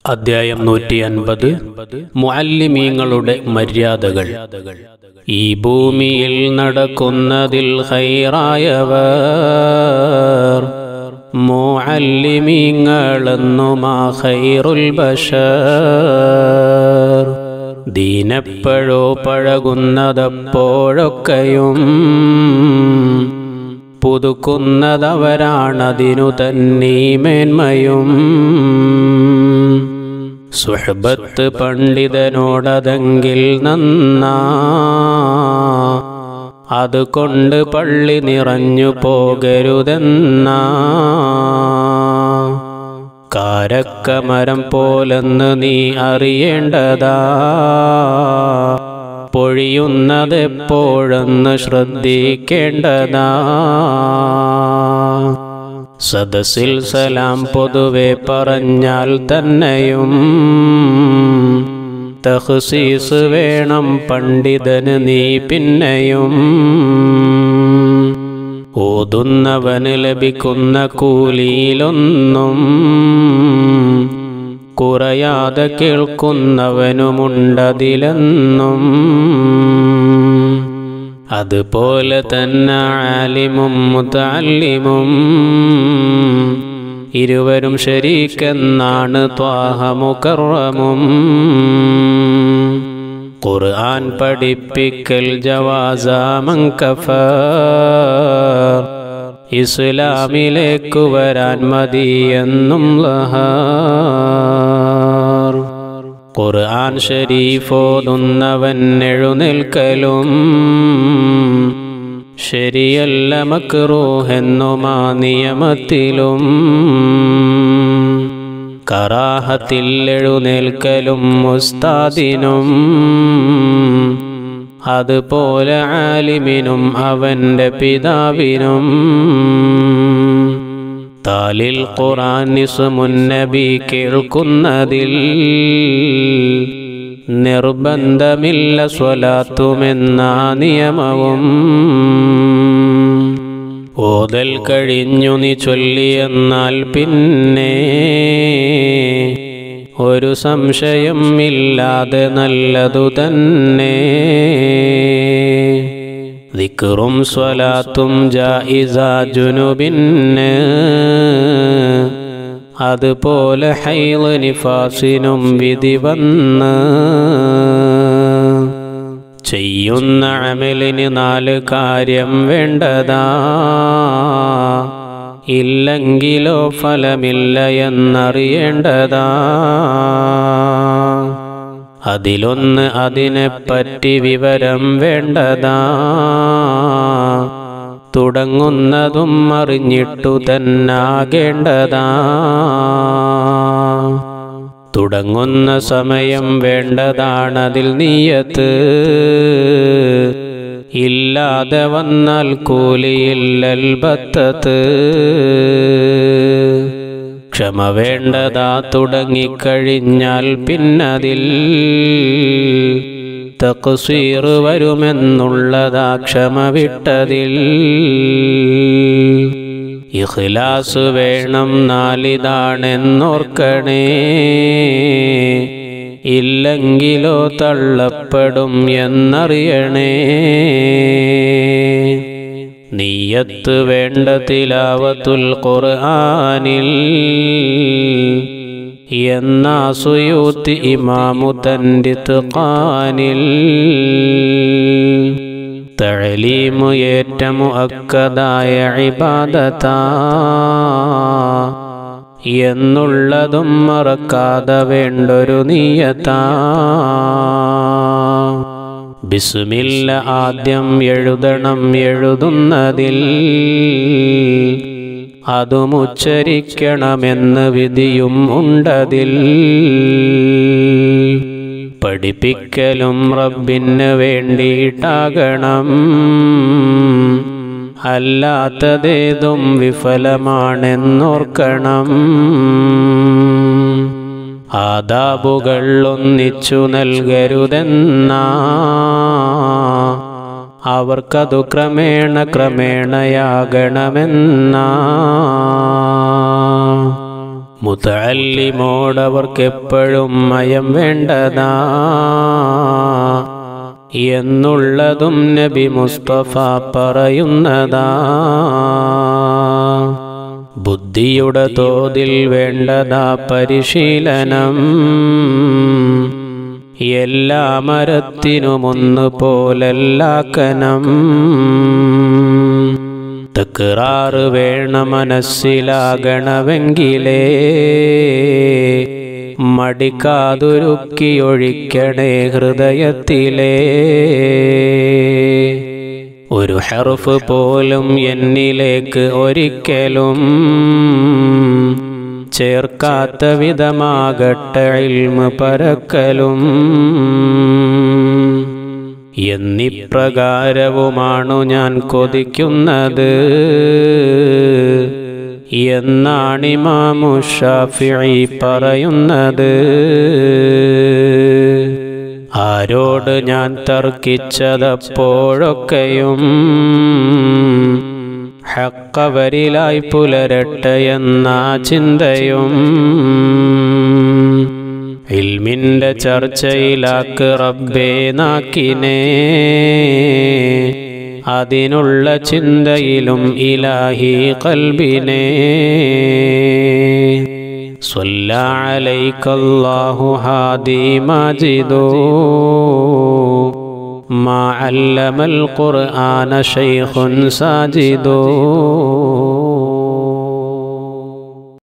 അധ്യായം നൂറ്റി അൻപത് മുഅല്ലിമീങ്ങളുടെ മര്യാദകൾ ഈ ഭൂമിയിൽ നടക്കുന്നതിൽ ഹൈറായവർ മുഅല്ലിമീങ്ങളെന്നുമാ ഖൈറുൽ ബഷർ ദീനപ്പെഴോ പഴകുന്നതപ്പോഴൊക്കെയും പുതുക്കുന്നതവരാണതിനു തന്നീ മേന്മയും സുഹബത്ത് പണ്ഡിതനോടതെങ്കിൽ നന്നാ അതുകൊണ്ട് പള്ളി നിറഞ്ഞു പോകരുതെന്നാ കാരക്കമരം പോലെന്ന് നീ അറിയേണ്ടതാ പൊഴിയുന്നതെപ്പോഴെന്ന് ശ്രദ്ധിക്കേണ്ടതാ സദസ്സിൽ സലാം പൊതുവെ പറഞ്ഞാൽ തന്നെയും തഹസീസ് വേണം പണ്ഡിതന് നീ പിന്നെയും ഓതുന്നവന് ലഭിക്കുന്ന കൂലിയിലൊന്നും കുറയാതെ കേൾക്കുന്നവനുമുണ്ടതിലെന്നും അതുപോലെ തന്നെ ആലിമും മുതല്ലിമും ഇരുവരും ശരീക്കെന്നാണ് ത്വാഹമുക്കറമും ഖുർആൻ പഠിപ്പിക്കൽ ജവാസാമങ്കഫ ഇസ്ലാമിലേക്കു വരാൻ മതിയെന്നും ലഹാർ ഖുർആൻ ഷരീഫോതുന്നവൻ എഴുന്നേൽക്കലും ശരിയല്ല മക്രൂഹെന്നുമാ നിയമത്തിലും കറാഹത്തിൽ എഴുന്നേൽക്കലും മുസ്താദിനും അതുപോലെ ആലിമിനും അവൻ്റെ പിതാവിനും താലിൽ ഖുറാൻ മുന്നബി കേൾക്കുന്നതിൽ നിർബന്ധമില്ല സ്വലാത്തുമെന്ന നിയമവും ഓതൽ കഴിഞ്ഞു നീ ചൊല്ലിയെന്നാൽ പിന്നെ ഒരു സംശയം ഇല്ലാതെ നല്ലതു തന്നെ ദിക്റും സ്വലാത്തും ജായിസ ജുനുബിന് അതുപോലെ ഹൈല് നിഫാസിനും വിധി വന്ന് ചെയ്യുന്ന അമലിന് നാല് കാര്യം വേണ്ടതാ ഇല്ലെങ്കിലോ ഫലമില്ല എന്നറിയേണ്ടതാ അതിലൊന്ന് അതിനെപ്പറ്റി വിവരം വേണ്ടതാ തുടങ്ങുന്നതും അറിഞ്ഞിട്ടു തന്നാകേണ്ടതാ തുടങ്ങുന്ന സമയം വേണ്ടതാണതിൽ നീയത്ത് ഇല്ലാതെ വന്നാൽ കൂലിയില്ലൽബത്തത്ത് ക്ഷമ വേണ്ടതാ തുടങ്ങിക്കഴിഞ്ഞാൽ പിന്നതിൽ തക്സീർ വരുമെന്നുള്ളതാ ക്ഷമ വിട്ടതിൽ ഇഖ്ലാസ് വേണം നാലിതാണെന്നോർക്കണേ ഇല്ലെങ്കിലോ തള്ളപ്പെടും എന്നറിയണേ നീയത്ത് വേണ്ട തിലാവത്തുൽ ഖുർആനിൽ എന്നാ സുയൂത്തി ഇമാമു തൻ്റെ ഖാനിൽ തഴലീമു ഏറ്റമു അക്കതായ ഇബാദത്താ എന്നുള്ളതും മറക്കാതെ വേണ്ടൊരു നീയത്താ ബിസ്മില്ല ആദ്യം എഴുതണം എഴുതുന്നതിൽ അതും ഉച്ചരിക്കണമെന്ന് വിധിയും ഉണ്ടതിൽ പഠിപ്പിക്കലും റബ്ബിന് വേണ്ടിയിട്ടാകണം അല്ലാത്തതേതും വിഫലമാണെന്നോർക്കണം ആദാബുകൾ ഒന്നിച്ചു നൽകരുതെന്നാ അവർക്കതു ക്രമേണ ക്രമേണയാകണമെന്ന മുത്തല്ലിമോടവർക്കെപ്പോഴും മയം വേണ്ടതാ എന്നുള്ളതും നബി മുസ്തഫ പറയുന്നതാ ബുദ്ധിയുടെ തോതിൽ വേണ്ടതാ പരിശീലനം എല്ലാ മരത്തിനുമൊന്നു പോലല്ലാക്കനം തക്കറാറ് വേണ മനസ്സിലാകണമെങ്കിലേ മടിക്കാതുരുക്കിയൊഴിക്കണേ ഹൃദയത്തിലേ ഒരു ഹെറുഫ് പോലും എന്നിലേക്ക് ഒരിക്കലും ചേർക്കാത്ത വിധമാകട്ടെ ഇൽമ പരക്കലും എന്നിപ്രകാരവുമാണു ഞാൻ കൊതിക്കുന്നത് എന്നാണിമാമു ഷാഫിഈ പറയുന്നത് ആരോട് ഞാൻ തർക്കിച്ചതപ്പോഴൊക്കെയും ഹക്കവരിലായി പുലരട്ടെ എന്ന ചിന്തയും ഇൽമിൻ്റെ ചർച്ചയിലാക്ക് റബ്ബേ നാക്കിനേ അതിനുള്ള ചിന്തയിലും ഇലാഹി കൽബിനെ صلى عليك الله هادي ماجدو ما علم القرآن شيخ ساجدو